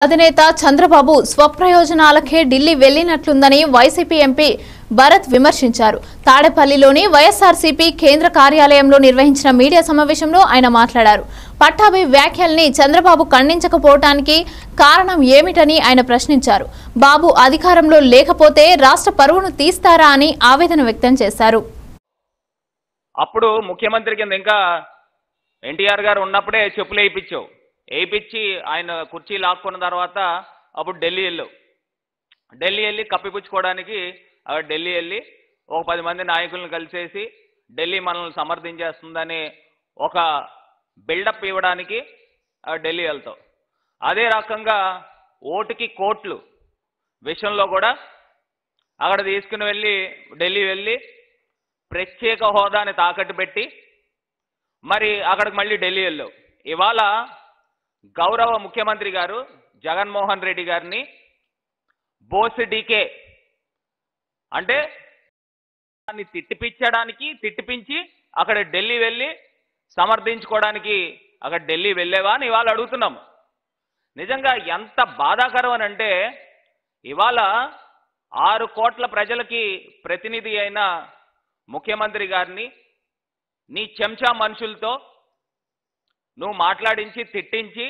అధినేత చంద్రబాబు స్వప్రయోజనాలకే ఢిల్లీ వెళ్లినట్లుందని వైసీపీ ఎంపీ భరత్ విమర్శించారు తాడేపల్లిలోని వైఎస్ఆర్సీపీ కేంద్ర కార్యాలయంలో నిర్వహించిన మీడియా సమావేశంలో ఆయన మాట్లాడారు పట్టాభి వ్యాఖ్యల్ని చంద్రబాబు ఖండించకపోవటానికి కారణం ఏమిటని ఆయన ప్రశ్నించారు బాబు అధికారంలో లేకపోతే రాష్ట్ర పరువును తీస్తారా అని ఆవేదన వ్యక్తం చేశారు అప్పుడు ముఖ్యమంత్రి కింద ఇంకా ఎన్టీఆర్ గారు ఉన్నప్పుడే చెప్పులు వేయించావు వేయించి ఆయన కుర్చీ లాక్కున్న తర్వాత అప్పుడు ఢిల్లీ వెళ్ళావు ఢిల్లీ వెళ్ళి కప్పిపుచ్చుకోవడానికి అక్కడ ఢిల్లీ వెళ్ళి ఒక పది మంది నాయకులను కలిసేసి ఢిల్లీ మనల్ని సమర్థించేస్తుందని ఒక బిల్డప్ ఇవ్వడానికి ఆ ఢిల్లీ వెళ్తావు అదే రకంగా ఓటుకి కోట్లు విషయంలో కూడా అక్కడ తీసుకుని వెళ్ళి ఢిల్లీ వెళ్ళి ప్రత్యేక హోదాని తాకట్టు పెట్టి మరి అక్కడికి మళ్ళీ ఢిల్లీ వెళ్ళావు ఇవాళ గౌరవ ముఖ్యమంత్రి గారు జగన్మోహన్ రెడ్డి గారిని బోస్ డీకే అంటే దాన్ని తిట్టిపించడానికి తిట్టిపించి అక్కడ ఢిల్లీ వెళ్ళి సమర్థించుకోవడానికి అక్కడ ఢిల్లీ వెళ్ళేవా అని ఇవాళ అడుగుతున్నాం నిజంగా ఎంత బాధాకరం అని అంటే ఇవాళ ఆరు కోట్ల ప్రజలకి ప్రతినిధి అయిన ముఖ్యమంత్రి గారిని నీ చెంచా మనుషులతో నువ్వు మాట్లాడించి తిట్టించి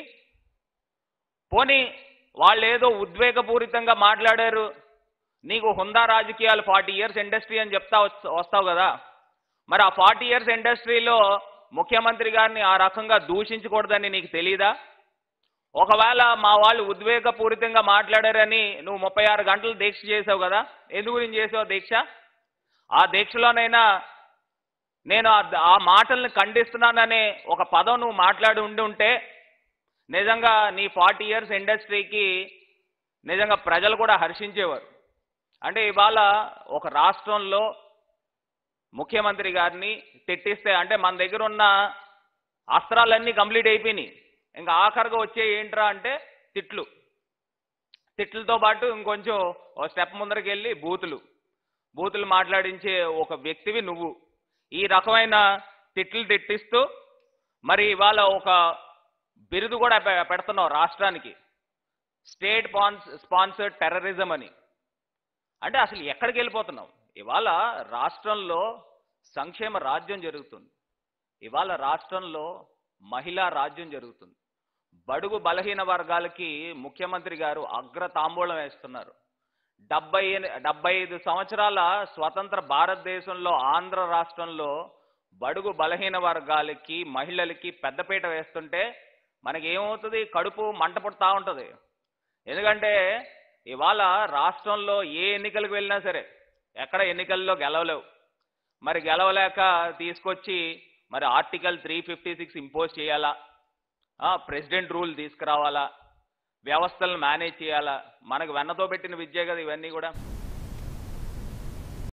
పోనీ వాళ్ళు ఏదో ఉద్వేగపూరితంగా మాట్లాడారు నీకు హుందా రాజకీయాలు ఫార్టీ ఇయర్స్ ఇండస్ట్రీ అని చెప్తా వస్- వస్తావు కదా మరి ఆ ఫార్టీ ఇయర్స్ ఇండస్ట్రీలో ముఖ్యమంత్రి గారిని ఆ రకంగా దూషించకూడదని నీకు తెలీదా ఒకవేళ మా వాళ్ళు ఉద్వేగపూరితంగా మాట్లాడారని నువ్వు ముప్పై ఆరు గంటలు దీక్ష చేసావు కదా ఎందుకు గురించి చేసావు దీక్ష ఆ దీక్షలోనైనా నేను ఆ- ఆ మాటల్ని ఖండిస్తున్నాననే ఒక పదం నువ్వు మాట్లాడి ఉండి ఉంటే నిజంగా నీ ఫార్టీ ఇయర్స్ ఇండస్ట్రీకి నిజంగా ప్రజలు కూడా హర్షించేవారు అంటే ఇవాళ ఒక రాష్ట్రంలో ముఖ్యమంత్రి గారిని తిట్టిస్తే అంటే మన దగ్గర ఉన్న అస్త్రాలన్నీ కంప్లీట్ అయిపోయినాయి ఇంకా ఆఖరిగా వచ్చే ఏంట్రా అంటే తిట్లు తిట్లతో పాటు ఇంకొంచెం ఒక స్టెప్ ముందరికి వెళ్ళి బూతులు బూతులు మాట్లాడించే ఒక వ్యక్తివి నువ్వు ఈ రకమైన తిట్లు తిట్టిస్తూ మరి ఇవాళ ఒక బిరుదు కూడా పె- పెడుతున్నావు రాష్ట్రానికి స్టేట్ పాన్స్ స్పాన్సర్డ్ టెర్రరిజం అని అంటే అసలు ఎక్కడికి వెళ్ళిపోతున్నావు ఇవాళ రాష్ట్రంలో సంక్షేమ రాజ్యం జరుగుతుంది ఇవాళ రాష్ట్రంలో మహిళా రాజ్యం జరుగుతుంది బడుగు బలహీన వర్గాలకి ముఖ్యమంత్రి గారు అగ్ర తాంబూలం వేస్తున్నారు డెబ్బై ఎని- డెబ్బై ఐదు సంవత్సరాల స్వతంత్ర భారతదేశంలో ఆంధ్ర రాష్ట్రంలో బడుగు బలహీన వర్గాలకి మహిళలకి పెద్దపీట వేస్తుంటే మనకి ఏమవుతుంది కడుపు మంట పుడతా ఉంటుంది ఎందుకంటే ఇవాళ రాష్ట్రంలో ఏ ఎన్నికలకు వెళ్ళినా సరే ఎక్కడ ఎన్నికల్లో గెలవలేవు మరి గెలవలేక తీసుకొచ్చి మరి article three fifty six impose చేయాలా ఆ, ప్రెసిడెంట్ రూల్ తీసుకురావాలా వ్యవస్థలను మేనేజ్ చేయాలా మనకు వెన్నతో పెట్టిన విద్య కదా ఇవన్నీ కూడా